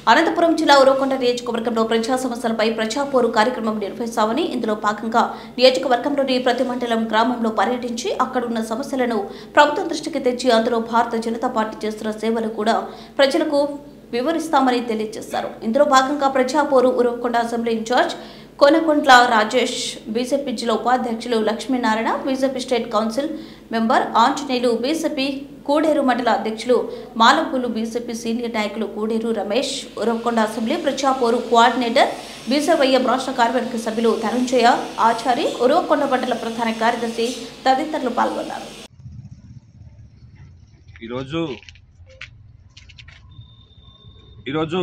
అనంతపురం జిల్లా ఉరవకొండ నియోజకవర్గంలో ప్రజా సమస్యలపై ప్రజాపోరు కార్యక్రమం నిర్వహిస్తామని ఇందులో భాగంగా నియోజకవర్గంలోని ప్రతి మండలం గ్రామంలో పర్యటించి అక్కడున్న సమస్యలను ప్రభుత్వం దృష్టికి తెచ్చి అందులో భారత జనతా పార్టీ చేస్తున్న సేవలు కూడా ప్రజలకు వివరిస్తామని తెలియజేశారు ఇందులో భాగంగా Prajaporu Uravakonda assembly incharge Konakondla Rajesh BJP జిల్లా ఉపాధ్యక్షులు Lakshminarayana BJP state council member Anjaneyulu BJP Kuderu మండల అధ్యక్షులు మాలపూలు బీజేపీ సీనియర్ నాయకులు Kuderu Ramesh Uravakonda assembly Prajaporu coordinator BJYM రాష్ట్ర కార్యవర్గ సభ్యులు ధనంజయ ఆచారి ఉరవకొండ మండల ప్రధాన కార్యదర్శి తదితరులు పాల్గొన్నారు ఈరోజు ఈరోజు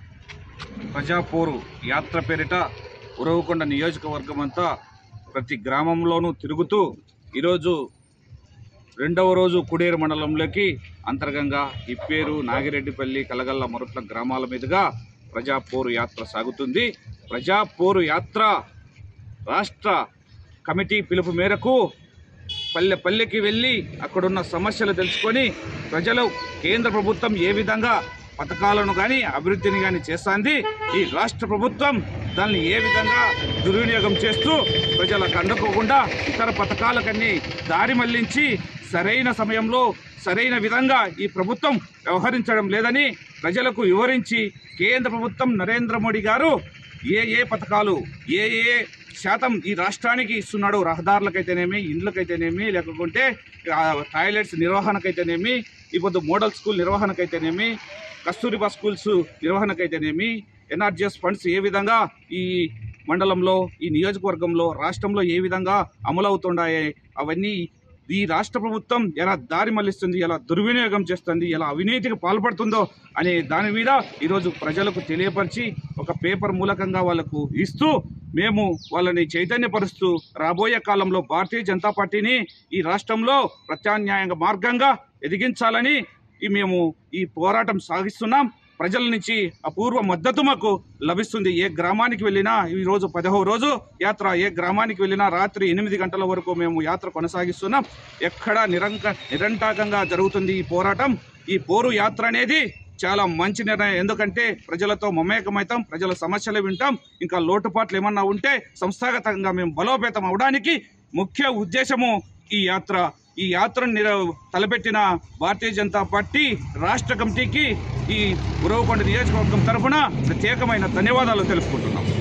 ప్రజాపోరు యాత్ర పేరిట ఉరవకొండ నియోజకవర్గం అంతా ప్రతి గ్రామంలోనూ తిరుగుతూ ఈరోజు రెండవ రోజు కుడేరు మండలంలోకి అంతర్గంగా ఇప్పేరు నాగిరెడ్డిపల్లి కలగల్ల మొరట్ల గ్రామాల మీదుగా ప్రజాపోరు యాత్ర సాగుతుంది ప్రజాపోరు యాత్ర రాష్ట్ర కమిటీ పిలుపు మేరకు పల్లె పల్లెకి వెళ్ళి అక్కడున్న సమస్యలు తెలుసుకొని ప్రజలు కేంద్ర ప్రభుత్వం ఏ విధంగా పథకాలను కానీ అభివృద్ధిని కానీ చేస్తుంది ఈ రాష్ట్ర ప్రభుత్వం దాన్ని ఏ విధంగా దుర్వినియోగం చేస్తూ ప్రజలకు అందుకోకుండా ఇతర పథకాలకన్నీ దారి మళ్లించి సరైన సమయంలో సరైన విధంగా ఈ ప్రభుత్వం వ్యవహరించడం లేదని ప్రజలకు వివరించి కేంద్ర ప్రభుత్వం నరేంద్ర మోడీ గారు ఏ ఏ పథకాలు ఏ ఏ శాతం ఈ రాష్ట్రానికి ఇస్తున్నాడు రహదారులకైతేనేమి ఇండ్లకైతేనేమి లేకుంటే ఆ, టాయిలెట్స్ నిర్వహణకైతేనేమి ఇప్పుడు మోడల్ స్కూల్ నిర్వహణకైతేనేమి కస్తూరిబా స్కూల్స్ నిర్వహణకైతేనేమి ఎన్ఆర్జిఎస్ ఫండ్స్ ఏ విధంగా ఈ మండలంలో ఈ నియోజకవర్గంలో రాష్ట్రంలో ఏ విధంగా అమలవుతున్నాయి అవన్నీ ఈ రాష్ట్ర ప్రభుత్వం ఎలా దారి మళ్లిస్తుంది ఎలా దుర్వినియోగం చేస్తుంది ఎలా అవినీతికి పాల్పడుతుందో అనే దాని మీద ఈరోజు ప్రజలకు తెలియపరిచి ఒక పేపర్ మూలకంగా వాళ్ళకు ఇస్తూ మేము వాళ్ళని చైతన్యపరుస్తూ రాబోయే కాలంలో భారతీయ జనతా పార్టీని ఈ రాష్ట్రంలో ప్రత్యామ్నాయ మార్గంగా ఎదిగించాలని ఈ మేము ఈ పోరాటం సాగిస్తున్నాం ప్రజల నుంచి అపూర్వ మద్దతు మాకు లభిస్తుంది ఏ గ్రామానికి వెళ్ళినా ఈ రోజు పదహో రోజు యాత్ర ఏ గ్రామానికి వెళ్ళినా రాత్రి ఎనిమిది గంటల వరకు మేము యాత్ర కొనసాగిస్తున్నాం ఎక్కడ నిరంక నిరంటాకంగా జరుగుతుంది ఈ పోరాటం ఈ పోరు యాత్ర అనేది చాలా మంచి నిర్ణయం ఎందుకంటే ప్రజలతో మమేకమవుతాం ప్రజల సమస్యలు వింటాం ఇంకా లోటుపాట్లు ఏమన్నా ఉంటే సంస్థాగతంగా మేము బలోపేతం అవడానికి ముఖ్య ఉద్దేశము ఈ యాత్ర ఈ యాత్రను నిర తలపెట్టిన భారతీయ జనతా పార్టీ రాష్ట్ర కమిటీకి ఈ ఉరవకొండ నియోజకవర్గం తరఫున ప్రత్యేకమైన ధన్యవాదాలు తెలుపుకుంటున్నాం